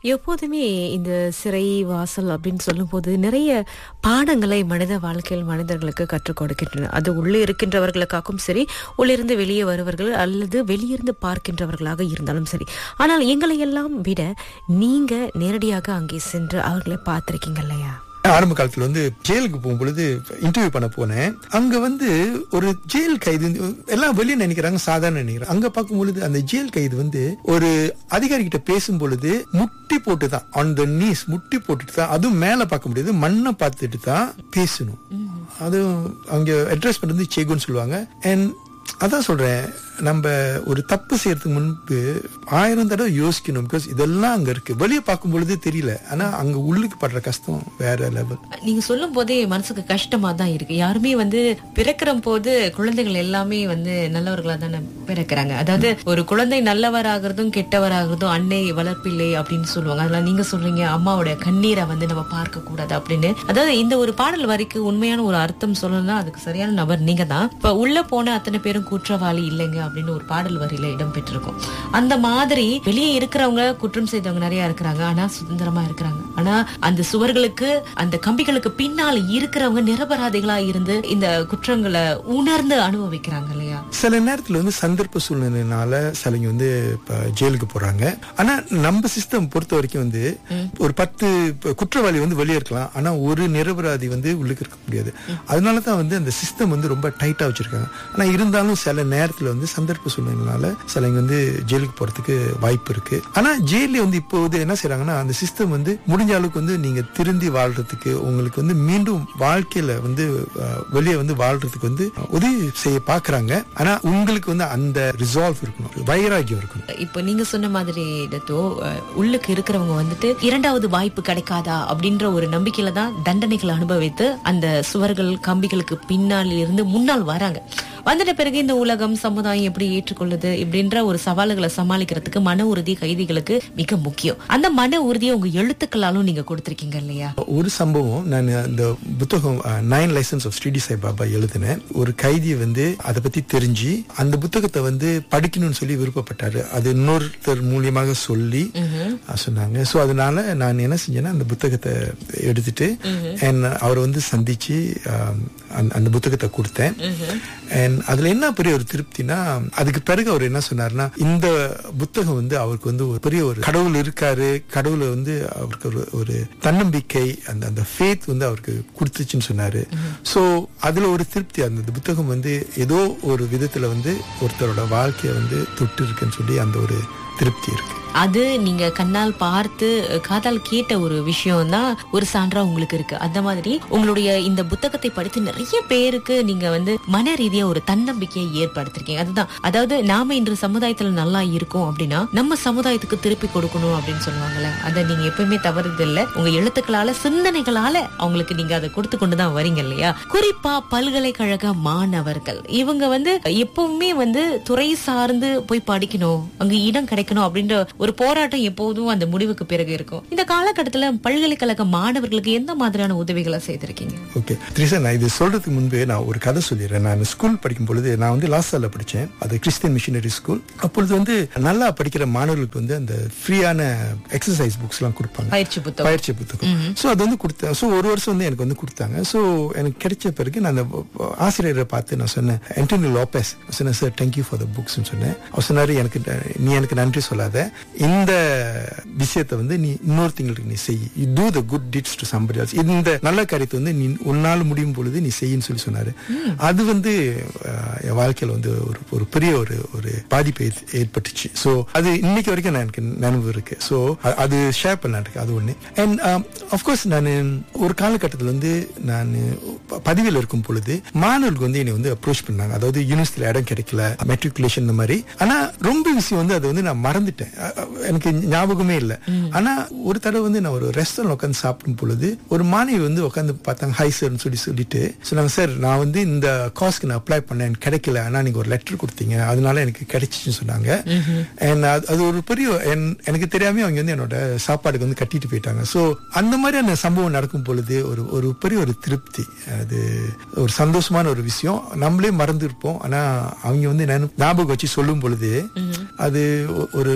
எப்போதுமே இந்த சிறை வாசல் அப்படின்னு சொல்லும்போது நிறைய பாடங்களை மனித வாழ்க்கையில் மனிதர்களுக்கு கற்றுக் கொடுக்கின்றன அது உள்ளே இருக்கின்றவர்களுக்காகவும் சரி உள்ளிருந்து வெளியே வருவர்கள் அல்லது வெளியிருந்து பார்க்கின்றவர்களாக இருந்தாலும் சரி ஆனால் எங்களை எல்லாம் விட நீங்க நேரடியாக அங்கே சென்று அவர்களை பார்த்திருக்கீங்க இல்லையா ஆரம்ப காலத்துல வந்து ஜெயிலுக்கு போகும் பொழுது இன்டர்வியூ பண்ண போனேன் அங்க வந்து ஒரு ஜெயில் கைது வந்து- எல்லாம் வெளியே நினைக்கிறாங்க சாதாரண நினைக்கிறாங்க அங்க பார்க்கும் பொழுது அந்த ஜெயில் கைது வந்து ஒரு அதிகாரி கிட்ட பேசும் பொழுது முட்டி போட்டு தான் ஆன் த நீஸ் முட்டி போட்டுட்டு தான் அதுவும் மேல பார்க்க முடியாது மண்ணை பார்த்துட்டு தான் பேசணும் அதுவும் அங்க அட்ரஸ் பண்றது சேகுன்னு சொல்லுவாங்க அண்ட் அதான் சொல்றேன் நம்ம ஒரு தப்பு செய்யறதுக்கு முன்பு ஆயிரம் தடவை யோசிக்கணும் பிகாஸ் இதெல்லாம் அங்க இருக்கு வெளியே பார்க்கும் பொழுது தெரியல ஆனா அங்க உள்ளுக்கு படுற கஷ்டம் வேற லெவல் நீங்க சொல்லும் போதே மனசுக்கு கஷ்டமா தான் இருக்கு யாருமே வந்து பிறக்கிற போது குழந்தைகள் எல்லாமே வந்து நல்லவர்களா தானே பிறக்கிறாங்க அதாவது ஒரு குழந்தை நல்லவராகிறதும் கெட்டவராகிறதும் அன்னை வளர்ப்பில்லை அப்படின்னு சொல்லுவாங்க அதெல்லாம் நீங்க சொல்றீங்க அம்மாவோட கண்ணீரை வந்து நம்ம பார்க்க கூடாது அப்படின்னு அதாவது இந்த ஒரு பாடல் வரிக்கு உண்மையான ஒரு அர்த்தம் சொல்லணும்னா அதுக்கு சரியான நபர் நீங்க தான் இப்ப உள்ள போன அத்தனை பேரும் குற்றவாளி இல்லைங்க அப்படின்னு ஒரு பாடல் வரியில இடம் பெற்றிருக்கும் அந்த மாதிரி வெளியே இருக்கிறவங்க குற்றம் செய்தவங்க நிறைய இருக்கிறாங்க ஆனா சுதந்திரமா இருக்கிறாங்க ஆனா அந்த சுவர்களுக்கு அந்த கம்பிகளுக்கு பின்னால் இருக்கிறவங்க நிரபராதிகளா இருந்து இந்த குற்றங்களை உணர்ந்து அனுபவிக்கிறாங்க இல்லையா சில நேரத்துல வந்து சந்தர்ப்ப சூழ்நிலையினால சிலங்க வந்து இப்ப ஜெயிலுக்கு போறாங்க ஆனா நம்ம சிஸ்டம் பொறுத்த வரைக்கும் வந்து ஒரு பத்து இப்ப குற்றவாளி வந்து வெளியே இருக்கலாம் ஆனா ஒரு நிரபராதி வந்து உள்ளுக்கு இருக்க முடியாது அதனாலதான் வந்து அந்த சிஸ்டம் வந்து ரொம்ப டைட்டா வச்சிருக்காங்க ஆனா இருந்தாலும் சில நேரத்துல வந்து சந்தர்ப்ப சூழ்நிலையினால சிலங்க வந்து ஜெயிலுக்கு போறதுக்கு வாய்ப்பு இருக்கு ஆனா ஜெயில வந்து இப்போ வந்து என்ன செய்றாங்கன்னா அந்த சிஸ்டம் வந்து முடிஞ்ச அளவுக்கு வந்து நீங்க திருந்தி வாழ்றதுக்கு உங்களுக்கு வந்து மீண்டும் வாழ்க்கையில வந்து அஹ், வெளியே வந்து வாழ்றதுக்கு வந்து உதவி செய்ய பாக்குறாங்க ஆனா உங்களுக்கு வந்து அந்த ரிசால்வ் இருக்கணும் வைராகியம் இருக்கணும் இப்ப நீங்க சொன்ன மாதிரி டத்தோ அஹ், உள்ளுக்கு இருக்கிறவங்க வந்துட்டு இரண்டாவது வாய்ப்பு கிடைக்காதா அப்படின்ற ஒரு நம்பிக்கையில தான் தண்டனைகளை அனுபவித்து அந்த சுவர்கள் கம்பிகளுக்கு பின்னால் இருந்து முன்னால் வராங்க வந்துட்ட பிறகு இந்த உலகம் சமுதாயம் எப்படி ஏற்றுக்கொள்ளுது இப்படின்ற ஒரு சவால்களை சமாளிக்கிறதுக்கு மன உறுதி கைதிகளுக்கு மிக முக்கியம் அந்த மன உறுதியை உங்க எழுத்துக்களாலும் நீங்க கொடுத்திருக்கீங்க இல்லையா ஒரு சம்பவம் நான் அந்த புத்தகம் nine licence of Shirdi Sai Baba எழுதினேன் ஒரு கைதியை வந்து அதை பத்தி தெரிஞ்சு அந்த புத்தகத்தை வந்து படிக்கணும்னு சொல்லி விருப்பப்பட்டாரு அது இன்னொருத்தர் மூலியமாக சொல்லி அஹ், சொன்னாங்க சோ அதனால நான் என்ன செஞ்சேன்னா அந்த புத்தகத்தை எடுத்துட்டு and அவரை வந்து சந்திச்சு ஆம், அந்த- அந்த புத்தகத்தை கொடுத்தேன் and அதுல என்ன பெரிய ஒரு திருப்தினா அதுக்கு பிறகு அவர் என்ன சொன்னாருன்னா இந்த புத்தகம் வந்து அவருக்கு வந்து ஒரு பெரிய ஒரு கடவுள் இருக்காரு கடவுளை வந்து அவருக்கு ஒரு ஒரு தன்னம்பிக்கை அந்த அந்த ஃபேத் வந்து அவருக்கு கொடுத்துச்சுன்னு சொன்னாரு சோ அதுல ஒரு திருப்தி அந்த புத்தகம் வந்து ஏதோ ஒரு விதத்துல வந்து ஒருத்தரோட வாழ்க்கையை வந்து தொட்டு இருக்குன்னு சொல்லி அந்த ஒரு திருப்தி இருக்கு அது நீங்க கண்ணால் பார்த்து காதால் கேட்ட ஒரு விஷயம் தான் ஒரு சான்றா உங்களுக்கு இருக்கு அந்த மாதிரி உங்களுடைய இந்த புத்தகத்தை படித்து நிறைய பேருக்கு நீங்க வந்து மன ரீதியா ஒரு தன்னம்பிக்கையை ஏற்படுத்திருக்கீங்க அதுதான் அதாவது நாம இன்று சமுதாயத்துல நல்லா இருக்கோம் அப்படின்னா நம்ம சமுதாயத்துக்கு திருப்பி கொடுக்கணும் அப்படின்னு சொல்லுவாங்கல்ல அதை நீங்க எப்பவுமே தவறுது இல்ல உங்க எழுத்துக்களால சிந்தனைகளால அவங்களுக்கு நீங்க அதை கொடுத்து கொண்டுதான் வரீங்க இல்லையா குறிப்பா பல்கலைக்கழக மாணவர்கள் இவங்க வந்து எப்பவுமே வந்து துறை சார்ந்து போய் படிக்கணும் அங்க இடம் கிடைக்கணும் அப்படின்ற ஒரு போராட்டம் எப்போதும் அந்த முடிவுக்கு பிறகு இருக்கும் இந்த காலகட்டத்துல பல்கலைக்கழக மாணவர்களுக்கு எந்த மாதிரியான உதவிகளை செய்திருக்கீங்க ஓகே த்ரிசா நான் இது சொல்றதுக்கு முன்பே நான் ஒரு கதை சொல்லிடுறேன் நான் ஸ்கூல் படிக்கும் பொழுது நான் வந்து லாஸ்டால படிச்சேன் அது கிறிஸ்டியன் மிஷினரி ஸ்கூல் அப்பொழுது வந்து நல்லா படிக்கிற மாணவர்களுக்கு வந்து அந்த ஃப்ரீயான எக்ஸசைஸ் புக்ஸ் எல்லாம் கொடுப்பாங்க பயிற்சி புத்தகம் பயிற்சி புத்தகம் சோ அது வந்து கொடுத்தேன் சோ ஒரு வருஷம் வந்து எனக்கு வந்து கொடுத்தாங்க சோ எனக்கு கிடைச்ச பிறகு நான் அந்த ஆசிரியரை பார்த்து நான் சொன்னேன் ஆண்டனி லோபஸ் நான் சொன்னேன் sir thank you for the books சொன்னேன் அவர் சொன்னாரு எனக்கு நீ எனக்கு நன்றி சொல்லாத இந்த விஷயத்தை வந்து நீ இன்னொருத்தங்களுக்கு நீ செய் you do the good deeds to somebody else இந்த நல்ல காரியத்தை வந்து நீ உன்னால் முடியும் பொழுது நீ செய்யின்னு சொல்லி சொன்னாரு அது வந்து அஹ், என் வாழ்க்கையில வந்து ஒரு ஒரு பெரிய ஒரு ஒரு பாதிப்பை ஏற்- ஏற்பட்டுச்சு சோ அது இன்னைக்கு வரைக்கும் நான் எனக்கு நினைவு இருக்கு சோ அது ஷேர் பண்ண இருக்கு அது ஒண்ணு அண்ட் அஃப்கோர்ஸ் நான் ஒரு காலகட்டத்தில் வந்து நான் பதவியில் இருக்கும் பொழுது மாணவர்களுக்கு வந்து என்னை வந்து அப்ரோச் பண்ணாங்க அதாவது யூனிவர்சிட்டியில் இடம் கிடைக்கல மெட்ரிகுலேஷன் இந்த மாதிரி ஆனா ரொம்ப விஷயம் வந்து அதை வந்து நான் மறந்துட்டேன் அ- அ- எனக்கு ஞாபகமே இல்லை ஆனா ஒரு தடவை வந்து நான் ஒரு ரெஸ்டாரண்ட் உட்காந்து சாப்பிடும் பொழுது ஒரு மாணவி வந்து உட்காந்து பார்த்தாங்க ஹை சார்னு சொல்லி சொல்லிட்டு சொன்னாங்க சார் நான் வந்து இந்த காஸ்க்கு நான் அப்ளை பண்ணேன் எனக்கு கிடைக்கல ஆனா நீங்க ஒரு லெட்டர் கொடுத்தீங்க அதனால எனக்கு கிடைச்சிச்சுன்னு சொன்னாங்க And அது- அது ஒரு பெரிய என்- எனக்கு தெரியாம அவங்க வந்து என்னோட சாப்பாடுக்கு வந்து கட்டிட்டு போயிட்டாங்க சோ அந்த மாதிரியான சம்பவம் நடக்கும் பொழுது ஒரு ஒரு பெரிய ஒரு திருப்தி அது ஒரு சந்தோஷமான ஒரு விஷயம் நம்மளே மறந்து இருப்போம் ஆனா அவங்க வந்து நினை- ஞாபகம் வச்சு சொல்லும் பொழுது அது ஒ- ஒரு மன நிம்மதி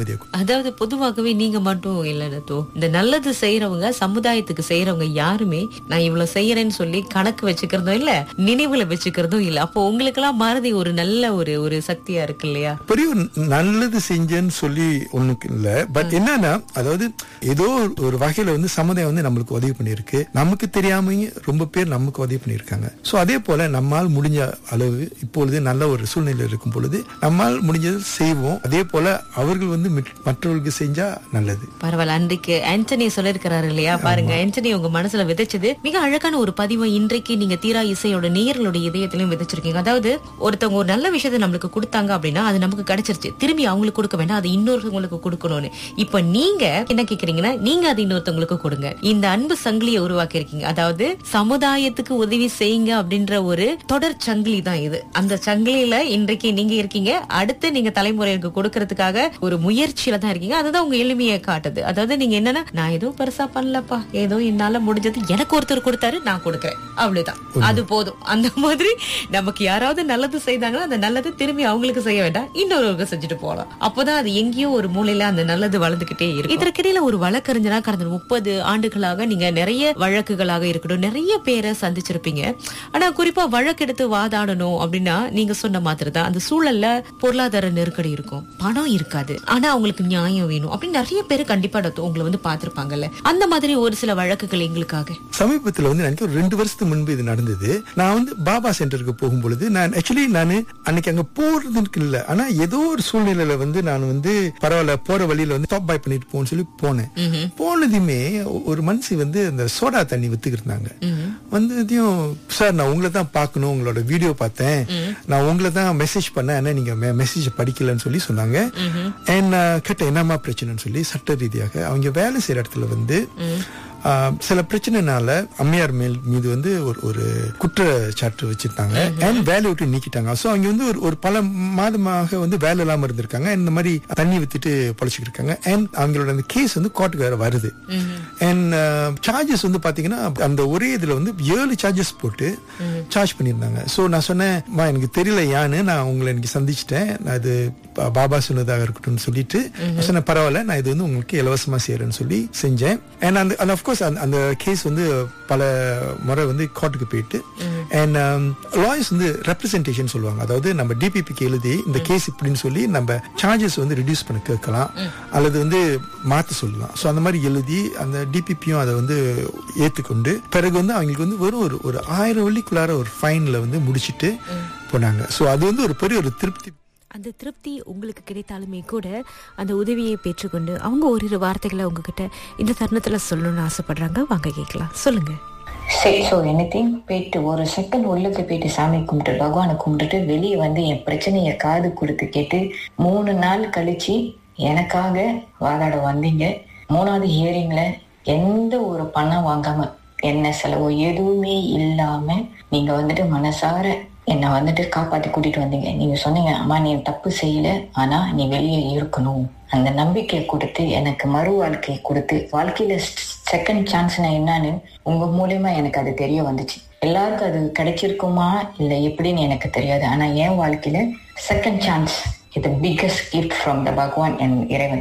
நிம்மதியை கொடுக்கும். அதாவது பொதுவாகவே நீங்க மட்டும் இல்ல தோ இந்த நல்லது செய்யறவங்க சமுதாயத்துக்கு செய்யறவங்க யாருமே நான் இவ்வளவு செய்யறேன்னு சொல்லி கணக்கு வச்சுக்கிறதும் இல்ல நினைவுல வச்சுக்கிறதும் இல்ல அப்போ உங்களுக்கு எல்லாம் மறதி ஒரு நல்ல ஒரு ஒரு சக்தியா இருக்கு இல்லையா பெரிய ஒரு நல்லது செஞ்சேன்னு சொல்லி ஒண்ணுக்கு இல்ல பட் என்னன்னா அதாவது ஏதோ ஒரு வகையில வந்து சமுதாயம் வந்து நம்மளுக்கு உதவி பண்ணியிருக்கு நமக்கு தெரியாமயே ரொம்ப பேர் நமக்கு உதவி பண்ணியிருக்காங்க சோ அதே போல நம்மால் முடிஞ்ச அளவு இப்பொழுது நல்ல ஒரு சூழ்நிலை இருக்கும் பொழுது நம்மால் முடிஞ்சது செய்வோம் அதே போல அவர்கள் வந்து மிட்- மற்றவர்களுக்கு செஞ்சா நல்லது பரவாயில்ல அன்றைக்கு ஆண்டனி சொல்லிருக்கிறாரு இல்லையா பாருங்க ஆண்டனி உங்க மனசுல விதைச்சது மிக அழகான ஒரு பதிவை இன்றைக்கு நீங்க தீரா இசையோட நேயர்களுடைய இதயத்திலையும் விதைச்சிருக்கீங்க அதாவது ஒருத்தவங்க ஒரு நல்ல விஷயத்தை நம்மளுக்கு கொடுத்தாங்க அப்படின்னா அது நமக்கு கிடைச்சிருச்சு திரும்பி அவங்களுக்கு கொடுக்க வேண்டாம் அது இன்னொருத்தவங்களுக்கு கொடுக்கணும்னு இப்ப நீங்க என்ன கேக்குறீங்கன்னா நீங்க அது இன்னொருத்தவங்களுக்கு கொடுங்க இந்த அன்பு சங்கிலியை உருவாக்கி இருக்கீங்க அதாவது சமுதாயத்துக்கு உதவி செய்யுங்க அப்படின்ற ஒரு தொடர் சங்கிலி தான் இது அந்த சங்கிலியில இன்றைக்கு நீங்க இருக்கீங்க அடுத்து நீங்க தலைமுறைக்கு கொடுக்கறதுக்காக ஒரு முயற்சியில தான் இருக்கீங்க அதுதான் உங்க எளிமையை காட்டுது அதாவது நீங்க என்னன்னா நான் ஏதோ பெருசா பண்ணலப்பா ஏதோ என்னால முடிஞ்சது எனக்கு ஒருத்தர் கொடுத்தாரு நான் கொடுக்கறேன் அவ்வளவுதான் அது போதும் அந்த மாதிரி நமக்கு யாராவது நல்லது செய்தாங்கன்னா அந்த நல்லது திரும்பி அவங்களுக்கு செய்ய வேண்டாம் இன்னொருவருக்கு செஞ்சுட்டு போகலாம் அப்போதான் அது எங்கேயோ ஒரு மூலையில அந்த நல்லது வளர்ந்துகிட்டே இருக்கும் இதற்கிடையில ஒரு வழக்கறிஞரா கடந்த முப்பது ஆண்டுகளாக நீங்க நிறைய வழக்குகளாக இருக்கட்டும் நிறைய பேரை சந்திச்சிருப்பீங்க ஆனா குறிப்பா வழக்கெடுத்து வாதாடணும் அப்படின்னா நீங்க சொன்ன மாதிரி தான் அந்த சூழல்ல பொருளாதார நெருக்கடி இருக்கும் பணம் இருக்காது ஆனா அவங்களுக்கு நியாயம் வேணும் அப்படின்னு நிறைய பேர் கண்டிப்பா டாக்டர் உங்களை வந்து பாத்திருப்பாங்கல்ல அந்த மாதிரி ஒரு சில வழக்குகள் எங்களுக்காக சமீபத்துல வந்து எனக்கு ஒரு ரெண்டு வருஷத்துக்கு முன்பு இது நடந்தது நான் வந்து பாபா சென்டருக்கு போகும் பொழுது நான் ஆக்சுவலி நான் அன்னைக்கு அங்க போறதுக்கு இல்ல ஆனா ஏதோ ஒரு சூழ்நிலையில வந்து நான் வந்து பரவாயில்ல போற வழியில வந்து ஸ்டாப் பாய் பண்ணிட்டு போன்னு சொல்லி போனேன் போனதுமே ஒரு மனுஷி வந்து அந்த சோடா தண்ணி வித்துக்கிட்டு இருந்தாங்க வந்ததையும் சார் நான் உங்களை தான் பார்க்கணும் உங்களோட வீடியோ பார்த்தேன் நான் உங்களை தான் மெசேஜ் பண்ணேன் ஆனா நீங்க மெசேஜ் படிக்கலன்னு சொல்லி சொன்னாங்க And, uh, கேட்ட என்னம்மா பிரச்சனைன்னு சொல்லி சட்ட ரீதியாக அவங்க வேலை செய்யற இடத்துல வந்து ஆஹ், சில பிரச்சனைனால அம்மையார் மேல் மீது வந்து ஒரு ஒரு குற்றச்சாட்டு வச்சிருந்தாங்க அண்ட் வேலையை விட்டு நீக்கிட்டாங்க சோ அவங்க வந்து ஒரு ஒரு பல மாதமாக வந்து வேலை இல்லாம இருந்திருக்காங்க And இந்த மாதிரி தண்ணி வித்துட்டு பொழைச்சிட்டு இருக்காங்க அண்ட் அவங்களோட அந்த கேஸ் வந்து கோர்ட்டுக்கு வேற வருது அண்ட் சார்ஜஸ் வந்து பாத்தீங்கன்னா அந்த ஒரே இதுல வந்து ஏழு சார்ஜஸ் போட்டு சார்ஜ் பண்ணியிருந்தாங்க சோ நான் சொன்னேன் "அம்மா, எனக்கு தெரியல யான்னு நான் உங்களை இன்னைக்கு சந்திச்சிட்டேன் நான் இது பா- பாபா சொன்னதாக இருக்கட்டும்னு சொல்லிட்டு நான் சொன்னேன் பரவாயில்ல நான் இது வந்து உங்களுக்கு இலவசமா செய்யறேன்னு சொல்லி செஞ்சேன் அண்ட் அந்த அந்த அஃப்கோர்ஸ் அந்த கேஸ் வந்து பல முறை வந்து கோர்ட்டுக்கு போயிட்டு அண்ட் லாயர்ஸ் வந்து ரெப்ரசன்டேஷன் சொல்லுவாங்க அதாவது நம்ம டிபிபிக்கு எழுதி இந்த கேஸ் இப்படின்னு சொல்லி நம்ம சார்ஜஸ் வந்து ரிடியூஸ் பண்ண கேட்கலாம் அல்லது வந்து மாத்த சொல்லலாம் ஸோ அந்த மாதிரி எழுதி அந்த டிபிபியும் அதை வந்து ஏத்துக்கொண்டு பிறகு வந்து அவங்களுக்கு வந்து வெறும் ஒரு ஒரு ஆயிரம் வெள்ளிக்குள்ளார ஒரு ஃபைன்ல வந்து முடிச்சிட்டு போனாங்க ஸோ அது வந்து ஒரு பெரிய ஒரு திருப்தி அந்த திருப்தி உங்களுக்கு கிடைத்தாலுமே கூட அந்த உதவியை பெற்றுக்கொண்டு அவங்க ஓரிரு வார்த்தைகளை உங்ககிட்ட இந்த தருணத்துல சொல்லணும்னு ஆசைப்படுறாங்க வாங்க கேட்கலாம் சொல்லுங்க சரி ஸோ எனிதிங் போயிட்டு ஒரு செகண்ட் உள்ளுக்கு போயிட்டு சாமி கும்பிட்டு பகவானை கும்பிட்டுட்டு வெளியே வந்து என் பிரச்சனையை காது கொடுத்து கேட்டு மூணு நாள் கழிச்சு எனக்காக வாதாட வந்தீங்க மூணாவது ஹியரிங்ல எந்த ஒரு பணம் வாங்காம என்ன செலவோ எதுவுமே இல்லாம நீங்க வந்துட்டு மனசார என்னை வந்துட்டு காப்பாத்தி கூட்டிட்டு வந்தீங்க நீங்க சொன்னீங்க அம்மா நீ தப்பு செய்யல ஆனா நீ வெளியே இருக்கணும் அந்த நம்பிக்கையை கொடுத்து எனக்கு மறு வாழ்க்கையை கொடுத்து வாழ்க்கையில செகண்ட் சான்ஸ்னா என்னன்னு உங்க மூலியமா எனக்கு அது தெரிய வந்துச்சு எல்லாருக்கும் அது கிடைச்சிருக்குமா இல்ல எப்படின்னு எனக்கு தெரியாது ஆனா என் வாழ்க்கையில செகண்ட் சான்ஸ் இது biggest gift from the Bhagavan என் இறைவன்